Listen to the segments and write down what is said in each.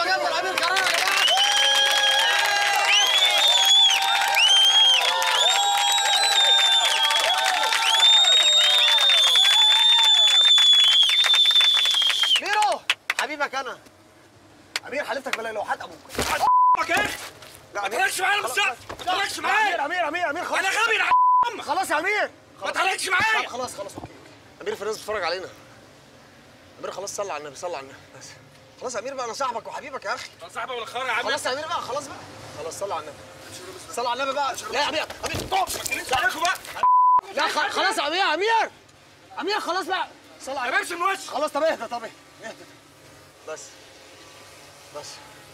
يلا جنب الامير كرارة يا جماعه ميرو حبيبك انا امير حلفتك بلا لوحات ابوك امك يا اخي لا ما تهرجش معايا بالظبط ما تهرجش امير معايا امير امير امير خلاص انا غبي يا امك خلاص يا امير ما تهرجش طب معايا خلاص خلاص اوكي امير في الناس بتتفرج علينا امير خلاص صلى على النبي صلى على النبي بس خلاص يا امير بقى انا صاحبك وحبيبك يا اخي صاحبي ولا خير يا عم خلاص يا امير بقى خلاص بقى خلاص صلى على النبي صلى على النبي بقى لا يا امير امير طب عليكم بقى لا خ- خلاص يا امير امير امير خلاص بقى صلى على يا النبي بيبسي من وشي خلاص طب اهدى طب اهدى اهدى بس بس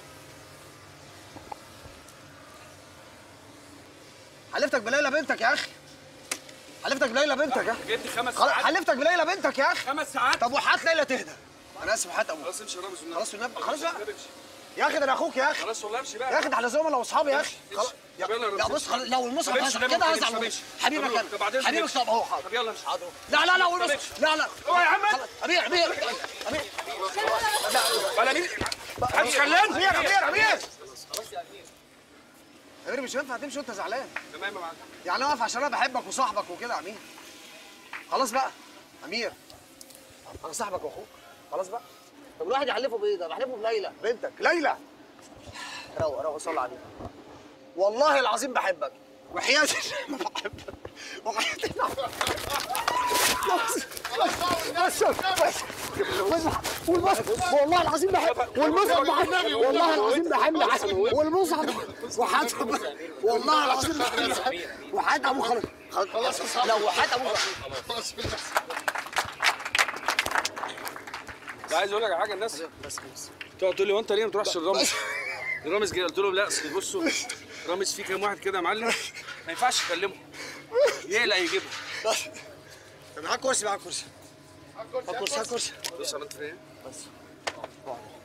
حلفتك بليلى بنتك يا اخي حلفتك بليلى بنتك يا جبت خمس خلاص ساعات حلفتك بليلى بنتك يا اخي خمس ساعات طب وحات ليلى تهدى انا اسف وحات ابوك خلاص امشي يا رامز والنبي. خلاص والنبي خلاص بقى امشي. يا اخي ده انا اخوك يا اخي خلاص والله امشي يا بقى اخي ده احنا زملاء واصحابي يا اخي خلاص يا- طب يلا يا لا رامز. بص خلاص لو المصحف طب امشي، هزعل لا، كده ما هزعل تمشيش. حبيبك طب انا بعدين حبيبك تمشي. طب اهو حاضر طب يلا امشي حاضر لا لا لا والمصحف امشي. لا لا اوعى يا عم خلاص. امير امير امير ولا مين مش خلان امير امير امير امير مش هينفع تمشي وانت زعلان تمام يا معلم يعني انا واقف عشان انا بحبك وصاحبك وكده يا امير خلاص بقى امير انا صاحبك واخوك خلاص بقى طب الواحد يحلفه بايه ده بحلفه بليلى بنتك ليلى روق روق صلي عليك والله العظيم بحبك وحياة الله ما بحبك وحياة الله بس بس بس والمصحف والله العظيم بحبك والمصحف بحبك والله العظيم بحبك والمصحف وحياة والله العظيم بحبك وحياة ابو خلاص خلاص لو وحياة ابو خلاص لا عايز اقول لك على حاجه الناس بس بس تقعد تقول لي وانت ليه ما تروحش الرامز الرامز جه قلت لهم لا اصل بصوا رامز في كام واحد كده يا معلم ما ينفعش تكلمه يقلق يجيبها بس معاك كرسي معاك كرسي هات كرسي هات كرسي بص عملت فين بس